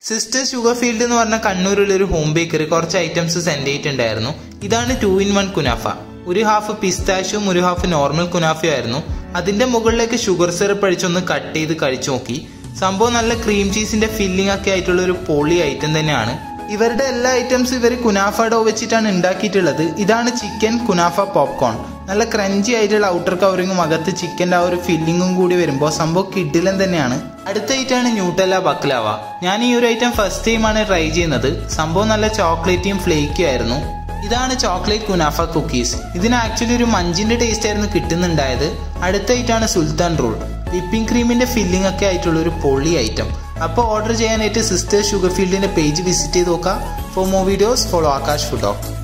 sister sugar field എന്ന് പറഞ്ഞ കണ്ണൂരിലെ ഒരു ഹോം ബേക്കറി കുറച്ച് ഐറ്റംസ് സെൻഡ് ചെയ്തിട്ടുണ്ടായിരുന്നു ഇതാണ് ടു ഇൻ വൺ കുനാഫ ഒരു ഹാഫ് പിസ്താഷും ഒരു ഹാഫ് നോർമൽ കുനാഫയും ആയിരുന്നു അതിന്റെ മുകളിലേക്ക് ഷുഗർ സിറപ്പ് അടിച്ചൊന്ന് കട്ട് ചെയ്ത് കഴിച്ചു നോക്കി സംഭവം നല്ല ക്രീം ചീസിന്റെ ഫില്ലിംഗ് ഒക്കെ ആയിട്ടുള്ള ഒരു പൊളി ഐറ്റം തന്നെയാണ് ഇവരുടെ എല്ലാ ഐറ്റംസും ഇവർ കുനാഫ ഡോ വെച്ചിട്ടാണ് ഉണ്ടാക്കിയിട്ടുള്ളത് ഇതാണ് ചിക്കൻ കുനാഫ പോപ്കോൺ നല്ല ക്രഞ്ചി ആയിട്ടുള്ള ഔട്ടർ കവറിങ്ങും അകത്ത് ചിക്കൻ്റെ ആ ഒരു ഫില്ലിങ്ങും കൂടി വരുമ്പോൾ സംഭവം കിഡിലൻ തന്നെയാണ് അടുത്ത ഐറ്റമാണ് ന്യൂട്ടല്ല ബക്ലാവ ഞാൻ ഈ ഒരു ഐറ്റം ഫസ്റ്റ് ടൈമാണ് ട്രൈ ചെയ്യുന്നത് സംഭവം നല്ല ചോക്ലേറ്റിയും ഫ്ലേക്കും ആയിരുന്നു ഇതാണ് ചോക്ലേറ്റ് കുനാഫ കുക്കീസ് ഇതിന് ആക്ച്വലി ഒരു മഞ്ചിന്റെ ടേസ്റ്റ് ആയിരുന്നു കിട്ടുന്നുണ്ടായത് അടുത്ത ഐറ്റാണ് സുൽത്താൻ റോൾ വിപ്പിംഗ് ക്രീമിന്റെ ഫില്ലിംഗ് ഒക്കെ ആയിട്ടുള്ള ഒരു പൊളി ഐറ്റം അപ്പോൾ ഓർഡർ ചെയ്യാനായിട്ട് സിസ്റ്റർ ഷുഗർ ഫീൽഡിന്റെ പേജ് വിസിറ്റ് ചെയ്ത് നോക്കാം for more videos follow Akash ഫുഡോക്ക്